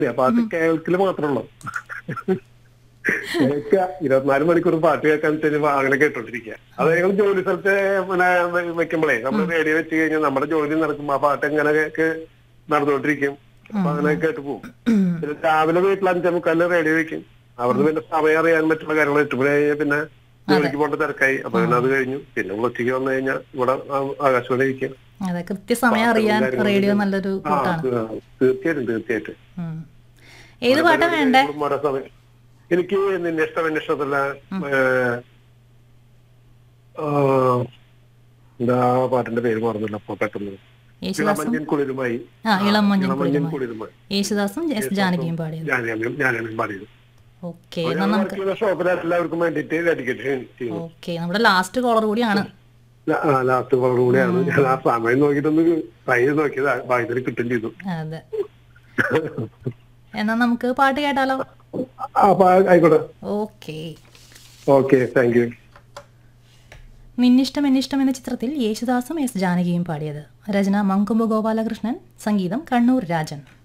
പാട്ട് കേൾക്കല് മാത്രമേ കേൾക്കുക ഇരുപത്തിനാല് മണിക്കൂർ പാട്ട് കേൾക്കാൻ വെച്ചാൽ അങ്ങനെ കേട്ടോണ്ടിരിക്കുക അത് ഞങ്ങൾ ജോലി സ്ഥലത്ത് പിന്നെ വെ- വെക്കുമ്പോഴേ നമ്മൾ റേഡിയോ വെച്ച് കഴിഞ്ഞാൽ നമ്മുടെ ജോലി നടക്കുമ്പോ ആ പാട്ട് എങ്ങനെ കേക്ക് നടന്നുകൊണ്ടിരിക്കും അപ്പൊ അങ്ങനെ കേട്ട് പോകും പിന്നെ രാവിലെ വീട്ടിൽ അഞ്ചേ മുക്കാലിന് റേഡിയോ വെക്കും അവിടുന്ന് പിന്നെ സമയം അറിയാൻ പറ്റുള്ള കാര്യങ്ങൾ എട്ട് മണി കഴിഞ്ഞാൽ പിന്നെ ജോലിക്ക് പോകേണ്ട തിരക്കായി അപ്പൊ പിന്നെ അത് കഴിഞ്ഞു പിന്നെ ഉച്ചയ്ക്ക് വന്നു കഴിഞ്ഞാൽ ഇവിടെ ആ- ആകാശവാണി ഇരിക്കും അതെ കൃത്യസമയം അറിയാൻ റേഡിയോ നല്ലൊരു ആ കൂട്ടാണ് തീ- തീർച്ചയായിട്ടും തീർച്ചയായിട്ടും ഉം. ഏത് പാട്ടാ വേണ്ടേ ഓരോ സമയം എനിക്ക് നിന്നെ ഇഷ്ടം എന്നെ ഇഷ്ടത്തില്ല എന്താ പാട്ടിന്റെ പേര് മറന്നില്ല അപ്പൊ പെട്ടെന്ന് യേശുദാസും ഇളമഞ്ഞൻ കുളിരുമായി ആ ഇളം മഞ്ഞൾ ഇളമഞ്ഞൻ കുളിരുമായി കുളിരുമായി യേശുദാസും എസ് ജാനകിയും പാടിയത് ഞാനും ഞാനും പാടിയത് ഓക്കെ എന്നാ നമുക്ക് ഷോപ്പിൽ എല്ലാവർക്കും വേണ്ടിയിട്ട് ഡെഡിക്കേറ്റ് ചെയ്യുന്നു ഓക്കെ നമ്മുടെ ലാസ്റ്റ് കോളർ കൂടിയാണ് ലാസ്റ്റ് കളർ കൂടെയാണ് ഞാൻ ആ സമയം നോക്കിയിട്ടൊന്ന് ട്രൈ ചെയ്ത് നോക്കിയത് ഭാഗ്യത്തിൽ കിട്ടും ചെയ്തു അതെ എന്നാ നമുക്ക് പാട്ട് കേട്ടാലോ ആ അപ്പൊ ആയിക്കോട്ടെ ഓക്കെ ഓക്കെ താങ്ക് യു നിന്നിഷ്ടം എന്നിഷ്ടം എന്ന ചിത്രത്തിൽ യേശുദാസും എസ് ജാനകിയും പാടിയത് രചന മങ്കുമ്പ് ഗോപാലകൃഷ്ണൻ സംഗീതം കണ്ണൂർ രാജൻ